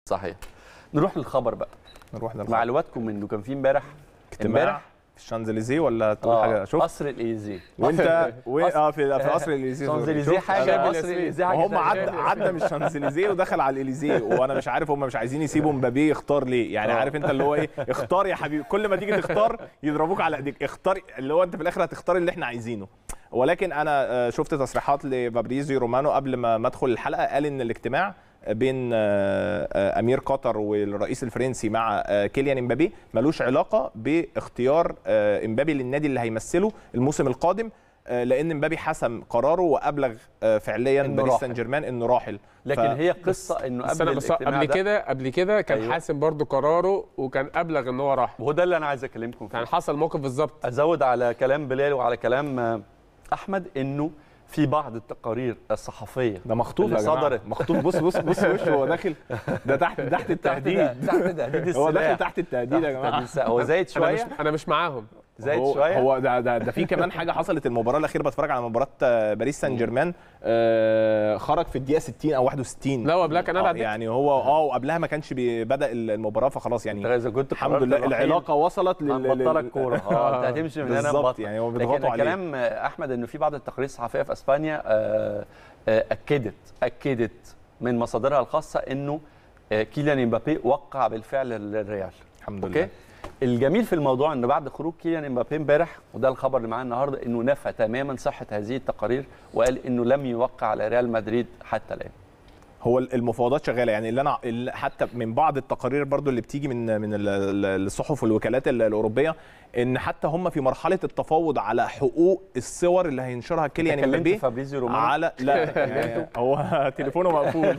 صحيح نروح للخبر بقى نروح نرفع معلوماتكم انه كان في امبارح اجتماع في الشانزليزيه ولا تقول آه، حاجه شوف قصر الاليزيه وانت و... قصر- اه في في قصر الاليزيه شانزليزيه شوف، حاجه أنا- قصر الاليزيه حاجه وهم تانية. عدى عدى من الشانزليزيه ودخل على الاليزيه وانا مش عارف هم مش عايزين يسيبوا مبابي يختار ليه يعني آه. عارف انت اللي هو ايه اختار يا حبيبي كل ما تيجي تختار يضربوك على ايديك اختار اللي هو انت في الاخر هتختار اللي احنا عايزينه ولكن انا آه، شفت تصريحات لفابريزيو رومانو قبل ما ما ادخل الحلقه قال ان الاجتماع بين آه، آه، امير قطر والرئيس الفرنسي مع آه، كيليان امبابي ملوش علاقه باختيار آه، امبابي للنادي اللي هيمثله الموسم القادم آه، لان امبابي حسم قراره وابلغ آه، فعليا إنه باريس راحل. سان جيرمان انه راحل لكن ف- هي قصه انه بس قبل انا بس الاجتماع قبل ده كده قبل كده كان أيوة. أيوة. حاسم برضو قراره وكان ابلغ ان هو راح وهو ده اللي انا عايز اكلمكم فيه يعني حصل موقف بالظبط ازود على كلام بلال وعلى كلام آه، احمد انه في بعض التقارير الصحفيه ده مخطوف اللي يا جماعه صدرت. مخطوف بص بص بص وشه هو داخل ده تحت تحت التهديد تحت تهديد السلاح هو داخل تحت التهديد يا تحت جماعه تهديد السلاح. هو زايد انا مش شويه انا مش معاهم زايد هو شويه هو ده ده, ده في كمان حاجه حصلت المباراه الاخيره بتفرج على مباراه آه، باريس سان جيرمان آه، خرج في الدقيقه 60 او 61 لا وقبلها كان آه، قاعد على يعني هو اه وقبلها ما كانش بي- بدا المباراه فخلاص انت يعني اذا كنت الحمد قررت لله الرحيل، العلاقه وصلت لل هنبطلك لل- كوره اه انت هتمشي من هنا بالظبط نبطل يعني هو لكن بيضغطوا عليه كلام احمد انه في بعض التقارير الصحفيه في اسبانيا آه، آه، اكدت اكدت من مصادرها الخاصه انه آه، كيليان امبابي وقع بالفعل الريال الحمد اوكي لله الجميل في الموضوع ان بعد خروج كيليان امبابي امبارح وده الخبر اللي معانا النهارده انه نفى تماما صحه هذه التقارير وقال انه لم يوقع على ريال مدريد حتى الان هو المفاوضات شغاله يعني اللي انا اللي حتى من بعض التقارير برضو اللي بتيجي من من ال- ال- الصحف والوكالات ال- الاوروبيه ان حتى هم في مرحله التفاوض على حقوق الصور اللي هينشرها كيليان كلمت امبابي فابريزيو رومانو على لا يعني هو تليفونه مقفول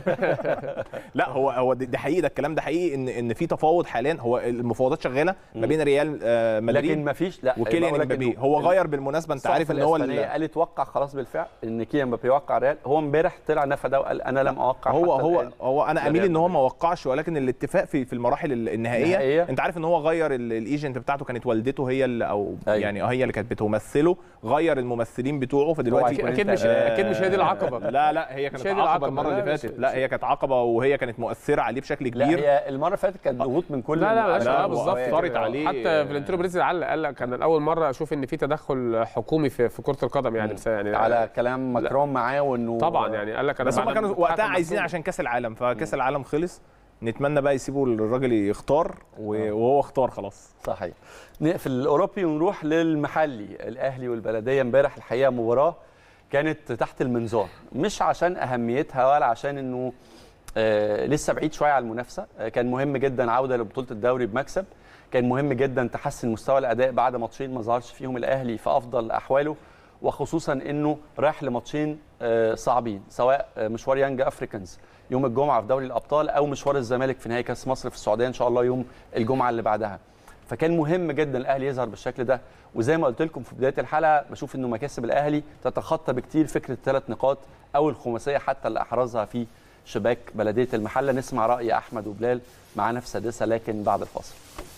لا هو هو ده ده حقيقي ده الكلام ده حقيقي ان ان في تفاوض حاليا هو المفاوضات شغاله ما بين ريال آه، لكن مدريد ما فيش لا وكيليان بقول لك امبابي إنه هو غير بالمناسبه انت عارف ان هو ال- الإسبانية قالت وقع خلاص بالفعل ان كيليان امبابي وقع ريال هو امبارح طلع نفى ده وقال انا لم اوقع هو حتى هو الآن. هو انا لا اميل ريال ان هو مدريد. ما وقعش ولكن الاتفاق في في المراحل ال- النهائيه النهائية. انت عارف ان هو غير ال- الايجنت بتاعته كانت والدته هي اللي او أيوة. يعني هي اللي كانت بتمثله غير الممثلين بتوعه هو فدلوقتي أكيد- اكيد مش آه، اكيد مش هي دي العقبه لا لا هي مش كانت هي دي عقبه العقبة. المره لا، اللي مش- فاتت مش- لا هي كانت عقبه وهي كانت مؤثره عليه بشكل لا كبير هي المره اللي فاتت كانت ضغوط من كل لا لا مالهاش لا، علاقه هو بالظبط أثرت كده. عليه. حتى فلنتينو بريز علق قال لك كان اول مره اشوف ان في تدخل حكومي في في كره القدم يعني بس يعني على كلام ماكرون معاه وانه طبعا يعني قال لك انا بس هم بعد كانوا ما وقتها الحكم عايزين مكتوب. عشان كاس العالم فكاس العالم خلص نتمنى بقى يسيبوا الراجل يختار و- وهو اختار خلاص صحيح نقفل الاوروبي ونروح للمحلي الاهلي والبلديه امبارح الحقيقه مباراه كانت تحت المنظار مش عشان اهميتها ولا عشان انه آه لسه بعيد شويه على المنافسه آه كان مهم جدا عوده لبطوله الدوري بمكسب كان مهم جدا تحسن مستوى الاداء بعد ماتشين ما ظهرش فيهم الاهلي في افضل احواله وخصوصا انه رايح لماتشين آه صعبين سواء آه مشوار يانج افريكانز يوم الجمعه في دوري الابطال او مشوار الزمالك في نهائي كاس مصر في السعوديه ان شاء الله يوم الجمعه اللي بعدها فكان مهم جدا الاهلي يظهر بالشكل ده وزي ما قلت لكم في بدايه الحلقه بشوف انه مكاسب الاهلي تتخطى بكتير فكره الثلاث نقاط او الخماسيه حتى اللي احرزها في شباك بلديه المحله نسمع راي احمد وبلال معانا في سادسه لكن بعد الفاصل